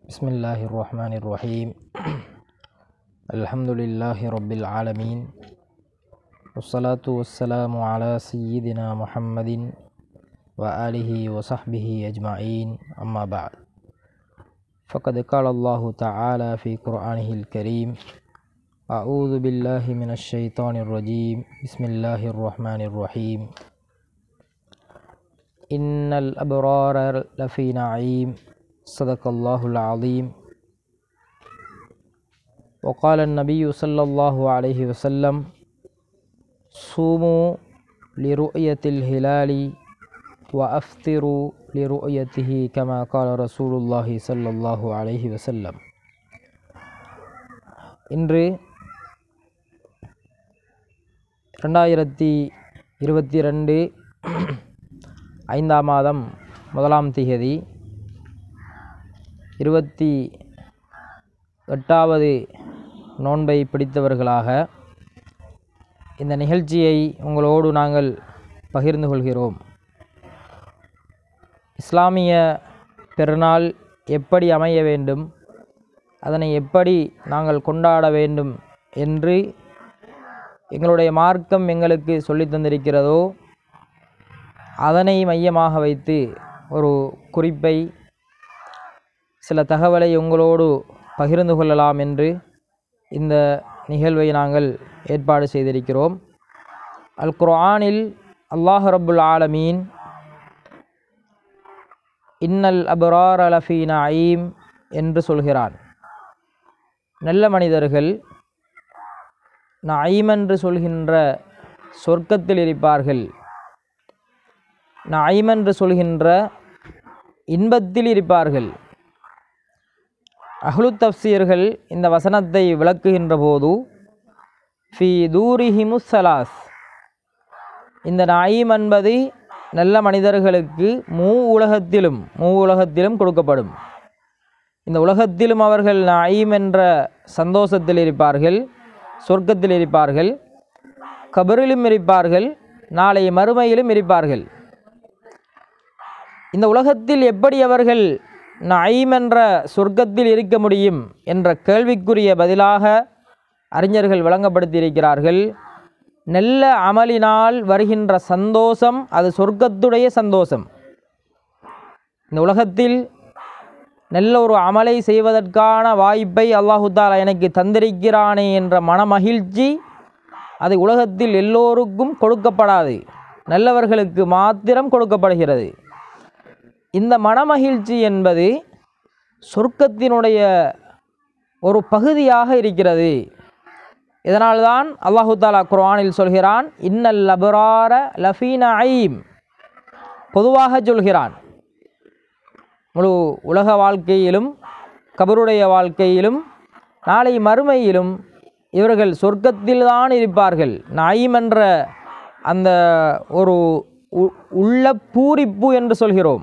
بسم الله الرحمن الرحيم الحمد لله رب العالمين والصلاة والسلام على سيدنا محمد وآله وصحبه أجمعين أما بعد فقد قال الله تعالى في قرآنه الكريم أعوذ بالله من الشيطان الرجيم بسم الله الرحمن الرحيم إن الأبرار لفي نعيم صدق الله العظيم وقال النبي صلى الله عليه وسلم صوموا لرؤية الهلال وأفطروا لرؤيته كما قال رسول الله صلى الله عليه وسلم இன்று ரெண்டாயிரத்தி இருபத்தி ரெண்டு ஐந்தாம் மாதம் முதலாம் திகதி இருபத்தி எட்டாவது நோன்பை பிடித்தவர்களாக இந்த நிகழ்ச்சியை உங்களோடு நாங்கள் பகிர்ந்து கொள்கிறோம் இஸ்லாமிய பெருநாள் எப்படி அமைய வேண்டும் அதனை எப்படி நாங்கள் கொண்டாட வேண்டும் என்று எங்களுடைய மார்க்கம் எங்களுக்கு சொல்லித் தந்திருக்கிறதோ அதனை மையமாக வைத்து ஒரு குறிப்பை சில தகவலை உங்களோடு பகிர்ந்து கொள்ளலாம் என்று இந்த நிகழ்வை நாங்கள் ஏற்பாடு செய்திருக்கிறோம் அல் குர்ஆனில் அல்லாஹ் ரப்புல் ஆலமீன் இன்னல் அபரார் அலஃபி நயீம் என்று சொல்கிறான் நல்ல மனிதர்கள் நயீம் என்று சொல்கின்ற சொர்க்கத்தில் இருப்பார்கள் நயீம் என்று சொல்கின்ற இன்பத்தில் இருப்பார்கள் அஹ்லு தப்சீர்கள் இந்த வசனத்தை விளக்குகின்ற போது ஃபி தூரிஹிமுசலாஸ் இந்த நாயிம் என்பது நல்ல மனிதர்களுக்கு மூ உலகத்திலும் மூ உலகத்திலும் கொடுக்கப்படும் இந்த உலகத்திலும் அவர்கள் நாயிம் என்ற சந்தோஷத்தில் இருப்பார்கள் சொர்க்கத்தில் இருப்பார்கள் கபரிலும் இருப்பார்கள் நாளை மறுமையிலும் இருப்பார்கள் இந்த உலகத்தில் எப்படி அவர்கள் நயீம் என்ற சொர்க்கத்தில் இருக்க முடியும் என்ற கேள்விக்குரிய பதிலாக அறிஞர்கள் விளங்கப்படுத்தியிருக்கிறார்கள் நல்ல அமலினால் வருகின்ற சந்தோஷம் அது சொர்க்கத்துடைய சந்தோஷம் இந்த உலகத்தில் நல்ல ஒரு அமலை செய்வதற்கான வாய்ப்பை அல்லாஹு தாலா எனக்கு தந்திருக்கிறானே என்ற மனமகிழ்ச்சி அது உலகத்தில் எல்லோருக்கும் கொடுக்கப்படாது நல்லவர்களுக்கு மாத்திரம் கொடுக்கப்படுகிறது இந்த மனமகிழ்ச்சி என்பது சொர்க்கத்தினுடைய ஒரு பகுதியாக இருக்கிறது இதனால்தான் அல்லாஹு தாலா குர்ஆனில் சொல்கிறான் இன்னல் லபரார லஃபீன ஐம் பொதுவாக சொல்கிறான் முழு உலக வாழ்க்கையிலும் கபருடைய வாழ்க்கையிலும் நாளை மறுமையிலும் இவர்கள் சொர்க்கத்தில்தான் இருப்பார்கள் நாயிம் என்ற அந்த ஒரு உள்ள பூரிப்பு என்று சொல்கிறோம்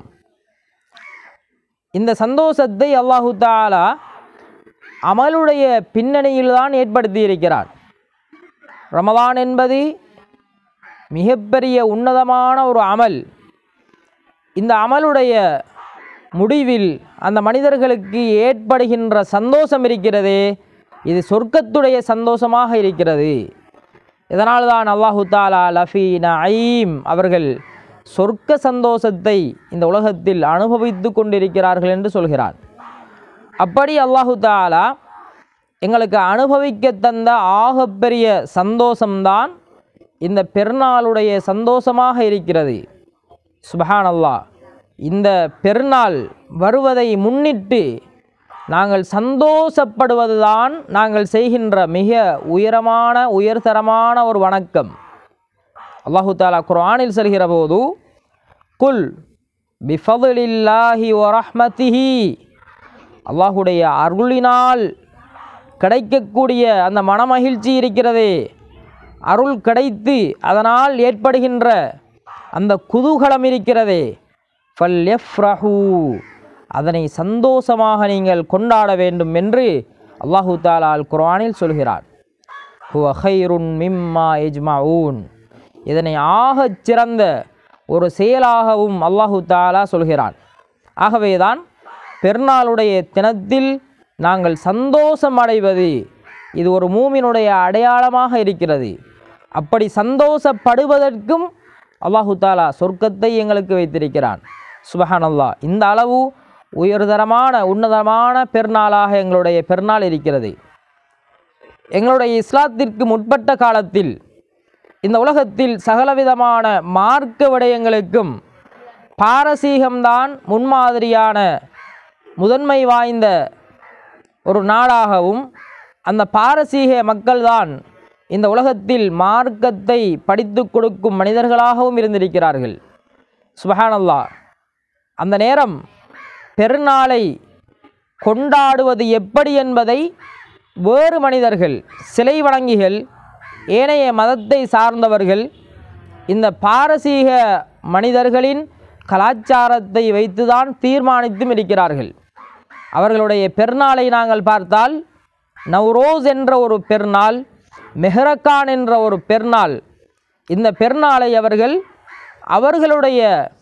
இந்த சந்தோஷத்தை அல்லாஹு தாலா அமலுடைய பின்னணியில் தான் ஏற்படுத்தி இருக்கிறார் ரமலான் என்பது மிகப்பெரிய உன்னதமான ஒரு அமல் இந்த அமலுடைய முடிவில் அந்த மனிதர்களுக்கு ஏற்படுகின்ற சந்தோஷம் இருக்கிறதே இது சொர்க்கத்துடைய சந்தோஷமாக இருக்கிறது இதனால் தான் அல்லாஹு தாலா லஃபி நயீம் அவர்கள் சொர்க்க சந்தோஷத்தை இந்த உலகத்தில் அனுபவித்து கொண்டிருக்கிறார்கள் என்று சொல்கிறான் அப்படி அல்லாஹு தாலா எங்களுக்கு அனுபவிக்க தந்த ஆகப்பெரிய சந்தோஷம்தான் இந்த பெருநாளுடைய சந்தோஷமாக இருக்கிறது சுபஹான் அல்லாஹ் இந்த பெருநாள் வருவதை முன்னிட்டு நாங்கள் சந்தோஷப்படுவதுதான் நாங்கள் செய்கின்ற மிக உயரமான உயர்தரமான ஒரு வணக்கம் அல்லாஹு தாலா குர்ஆனில் செல்கிற போது குல் பிஃபதுலில்லாஹி வரஹ்மதிஹி அல்லாஹுடைய அருளினால் கிடைக்கக்கூடிய அந்த மனமகிழ்ச்சி இருக்கிறதே அருள் கிடைத்து அதனால் ஏற்படுகின்ற அந்த குதூகலம் இருக்கிறதே ஃபல் எஃப்ரஹூ அதனை சந்தோஷமாக நீங்கள் கொண்டாட வேண்டும் என்று அல்லாஹு தாலா அல் குர்ஆனில் சொல்கிறார் ஹுவ ஹைருன் மிம்மா எஜ்மாவூன் இதனை ஆகச் சிறந்த ஒரு செயலாகவும் அல்லாஹு தாலா சொல்கிறான் ஆகவேதான் பெருநாளுடைய தினத்தில் நாங்கள் சந்தோஷம் அடைவது இது ஒரு மூமினுடைய அடையாளமாக இருக்கிறது அப்படி சந்தோஷப்படுவதற்கும் அல்லாஹு தாலா சொர்க்கத்தை எங்களுக்கு வைத்திருக்கிறான் சுபஹானல்லா இந்த அளவு உயர்தரமான உன்னதமான பெருநாளாக எங்களுடைய பெருநாள் இருக்கிறது எங்களுடைய இஸ்லாத்திற்கு முற்பட்ட காலத்தில் இந்த உலகத்தில் சகலவிதமான மார்க்க விடயங்களுக்கும் பாரசீகம்தான் முன்மாதிரியான முதன்மை வாய்ந்த ஒரு நாடாகவும் அந்த பாரசீக மக்கள்தான் இந்த உலகத்தில் மார்க்கத்தை படித்து கொடுக்கும் மனிதர்களாகவும் இருந்திருக்கிறார்கள் சுபஹானல்லா அந்த நேரம் பெருநாளை கொண்டாடுவது எப்படி என்பதை வேறு மனிதர்கள் சிலை வணங்கிகள் ஏனைய மதத்தை சார்ந்தவர்கள் இந்த பாரசீக மனிதர்களின் கலாச்சாரத்தை வைத்துதான் தீர்மானித்தும் இருக்கிறார்கள் அவர்களுடைய பெருநாளை நாங்கள் பார்த்தால் நவ்ரோஸ் என்ற ஒரு பெருநாள் மெஹரக்கான் என்ற ஒரு பெருநாள் இந்த பெருநாளை அவர்கள் அவர்களுடைய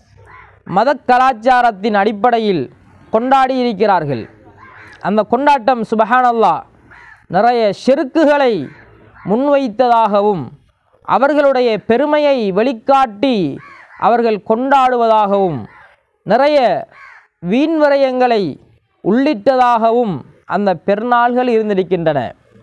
மத கலாச்சாரத்தின் அடிப்படையில் கொண்டாடி இருக்கிறார்கள் அந்த கொண்டாட்டம் சுபஹானல்லா நிறைய ஷெருக்குகளை முன்வைத்ததாகவும் அவர்களுடைய பெருமையை வெளிக்காட்டி அவர்கள் கொண்டாடுவதாகவும் நிறைய வீண்விரயங்களை உள்ளிட்டதாகவும் அந்த பெருநாள்கள் இருந்திருக்கின்றன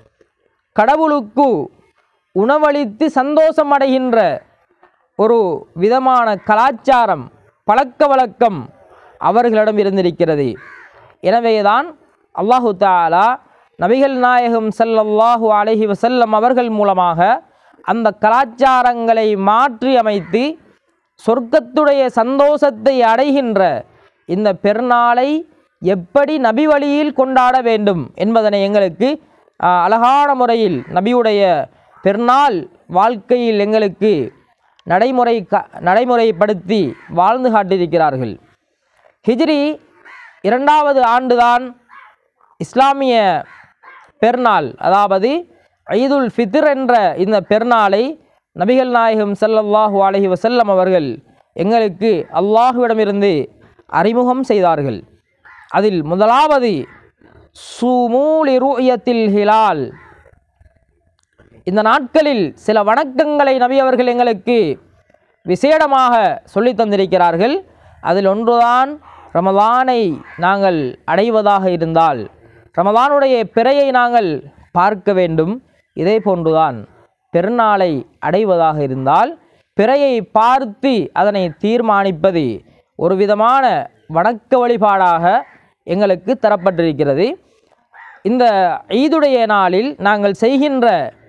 கடவுளுக்கு உணவளித்து சந்தோஷம் அடைகின்ற ஒரு விதமான கலாச்சாரம் பழக்க வழக்கம் அவர்களிடம் இருந்திருக்கிறது எனவேதான் அல்லாஹு தாலா நபிகள் நாயகம் ஸல்லல்லாஹு அலைஹி வஸல்லம் அவர்கள் மூலமாக அந்த கலாச்சாரங்களை மாற்றி அமைத்து சொர்க்கத்துடைய சந்தோஷத்தை அடைகின்ற இந்த பெருநாளை எப்படி நபி வழியில் கொண்டாட வேண்டும் என்பதனை எங்களுக்கு ஆ, அழகான முறையில் நபியுடைய பெருநாள் வாழ்க்கையில் எங்களுக்கு நடைமுறை க நடைமுறைப்படுத்தி வாழ்ந்து காட்டியிருக்கிறார்கள் ஹிஜ்ரி இரண்டாவது ஆண்டுதான் இஸ்லாமிய பெருநாள் அதாவது ஈதுல் ஃபித்ர் என்ற இந்த பெருநாளை நபிகள் நாயகம் ஸல்லல்லாஹு அலைஹி வஸல்லம் அவர்கள் எங்களுக்கு அல்லாஹுவிடமிருந்து அறிமுகம் செய்தார்கள் அதில் முதலாவது சுமூலி ரூயத்தில் ஹிலால் இந்த நாட்களில் சில வணக்கங்களை நபி அவர்கள் எங்களுக்கு விசேடமாக சொல்லித் தந்திருக்கிறார்கள் அதில் ஒன்றுதான் ரமலானை நாங்கள் அடைவதாக இருந்தால் ரமலானுடைய பிறையை நாங்கள் பார்க்க வேண்டும் இதே போன்றுதான் பெருநாளை அடைவதாக இருந்தால் பிறையை பார்த்து அதனை தீர்மானிப்பது ஒரு விதமான வணக்க வழிபாடாக எங்களுக்கு தரப்பட்டிருக்கிறது இந்த ஈதுடைய நாளில் நாங்கள் செய்கின்ற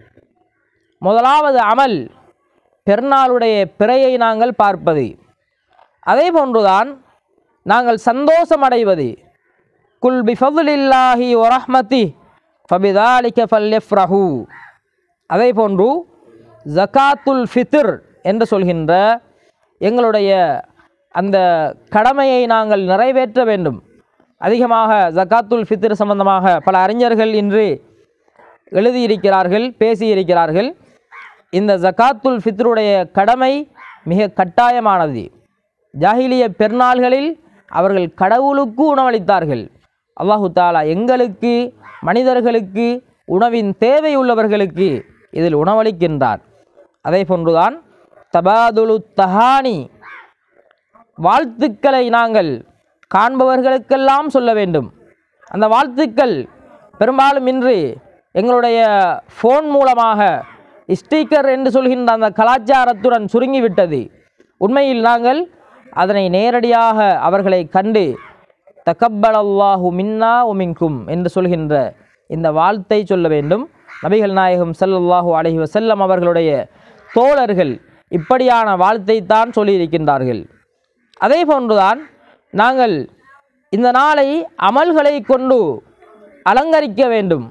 முதலாவது அமல் பெருநாளுடைய பிறையை நாங்கள் பார்ப்பது அதே போன்றுதான் நாங்கள் சந்தோஷம் அடைவது குல் பிஃபதுலில்லாஹி ஒரஹ்மதி ஃபபிதாலிக்க ஃபல்யஃப்ரஹு அதே போன்று ஜகாத்துல் ஃபித்ர் என்று சொல்கின்ற எங்களுடைய அந்த கடமையை நாங்கள் நிறைவேற்ற வேண்டும் அதிகமாக ஜகாத்துல் ஃபித்ர் சம்பந்தமாக பல அறிஞர்கள் இன்று எழுதியிருக்கிறார்கள் பேசியிருக்கிறார்கள் இந்த ஜகாத்துல் ஃபித்ருடைய கடமை மிக கட்டாயமானது ஜாஹிலிய பெருநாள்களில் அவர்கள் கடவுளுக்கு உணவளித்தார்கள் அல்லாஹு தாலா எங்களுக்கு மனிதர்களுக்கு உணவின் தேவை உள்ளவர்களுக்கு இதில் உணவளிக்கின்றார் அதே போன்றுதான் தபாதுலு தஹானி வாழ்த்துக்களை நாங்கள் காண்பவர்களுக்கெல்லாம் சொல்ல வேண்டும் அந்த வாழ்த்துக்கள் பெரும்பாலும் இன்று எங்களுடைய ஃபோன் மூலமாக ஸ்டீக்கர் என்று சொல்கின்ற அந்த கலாச்சாரத்துடன் சுருங்கிவிட்டது உண்மையில் நாங்கள் அதனை நேரடியாக அவர்களை கண்டு தக்கப்பல் அல்லாஹு மின்னா உமிங்கும் என்று சொல்கின்ற இந்த வாழ்த்தை சொல்ல வேண்டும் நபிகள் நாயகம் ஸல்லல்லாஹு அலைஹி வஸல்லம் அவர்களுடைய தோழர்கள் இப்படியான வாழ்த்தை தான் சொல்லியிருக்கின்றார்கள் அதே போன்றுதான் நாங்கள் இந்த நாளை அமல்களை கொண்டு அலங்கரிக்க வேண்டும்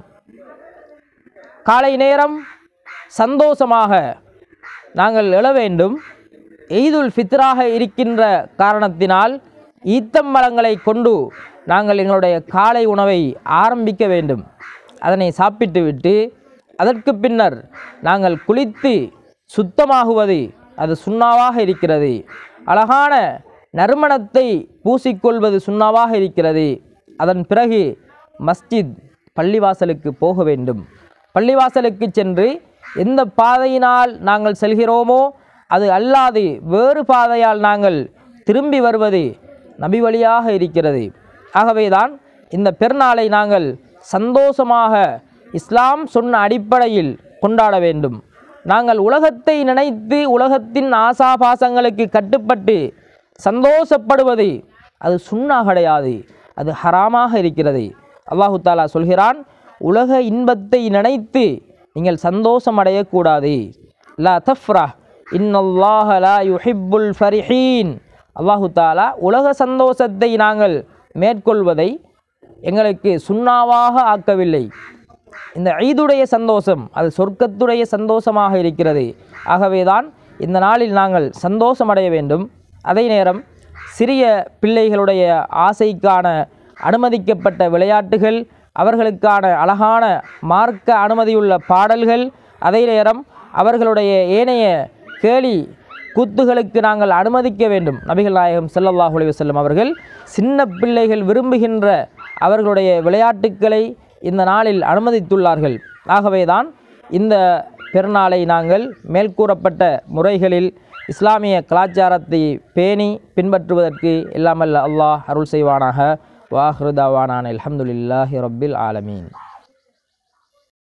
காலை நேரம் சந்தோஷமாக நாங்கள் எழ வேண்டும் ஈதுல் ஃபித்ராக இருக்கின்ற காரணத்தினால் ஈத்தம்பழங்களை கொண்டு நாங்கள் எங்களுடைய காலை உணவை ஆரம்பிக்க வேண்டும் அதனை சாப்பிட்டுவிட்டு அதற்கு பின்னர் நாங்கள் குளித்து சுத்தமாகுவது அது சுண்ணாவாக இருக்கிறது அழகான நறுமணத்தை பூசிக்கொள்வது சுண்ணாவாக இருக்கிறது அதன் பிறகு மஸ்ஜித் பள்ளிவாசலுக்கு போக வேண்டும் பள்ளிவாசலுக்கு சென்று எந்த பாதையினால் நாங்கள் செல்கிறோமோ அது அல்லாது வேறு பாதையால் நாங்கள் திரும்பி வருவது நபி வழியாக இருக்கிறது ஆகவேதான் இந்த பெருநாளை நாங்கள் சந்தோஷமாக இஸ்லாம் சொன்ன அடிப்படையில் கொண்டாட வேண்டும் நாங்கள் உலகத்தை நினைத்து உலகத்தின் ஆசாபாசங்களுக்கு கட்டுப்பட்டு சந்தோஷப்படுவது அது சுண்ணா கிடையாது அது ஹராமாக இருக்கிறது அல்லாஹு தாலா சொல்கிறான் உலக இன்பத்தை நினைத்து நீங்கள் சந்தோஷம் அடையக்கூடாது லா தஃப்ரா இன்னல்லாஹ லா யுஹிப்புல் ஃபரிஹீன் அல்லாஹு தாலா உலக சந்தோஷத்தை நாங்கள் மேற்கொள்வதை எங்களுக்கு சுண்ணாவாக ஆக்கவில்லை இந்த ஈதுடைய சந்தோஷம் அது சொர்க்கத்துடைய சந்தோஷமாக இருக்கிறது ஆகவேதான் இந்த நாளில் நாங்கள் சந்தோஷமடைய வேண்டும் அதே நேரம் சிறிய பிள்ளைகளுடைய ஆசைக்கான அனுமதிக்கப்பட்ட விளையாட்டுகள் அவர்களுக்கான அழகான மார்க்க அனுமதியுள்ள பாடல்கள் அதே நேரம் அவர்களுடைய ஏனைய கேலி கூத்துகளுக்கு நாங்கள் அனுமதிக்க வேண்டும் நபிகள் நாயகம் ஸல்லல்லாஹு அலைஹி வஸல்லம் அவர்கள் சின்ன பிள்ளைகள் விரும்புகின்ற அவர்களுடைய விளையாட்டுக்களை இந்த நாளில் அனுமதித்துள்ளார்கள் ஆகவேதான் இந்த பெருநாளை நாங்கள் மேற்கூறப்பட்ட முறைகளில் இஸ்லாமிய கலாச்சாரத்தை பேணி பின்பற்றுவதற்கு எல்லாமல்ல அல்லாஹ் அருள் செய்வானாக வாஹ்ருதாவானான் அல்ஹம்துலில்லாஹி ரப்பில் ஆலமீன்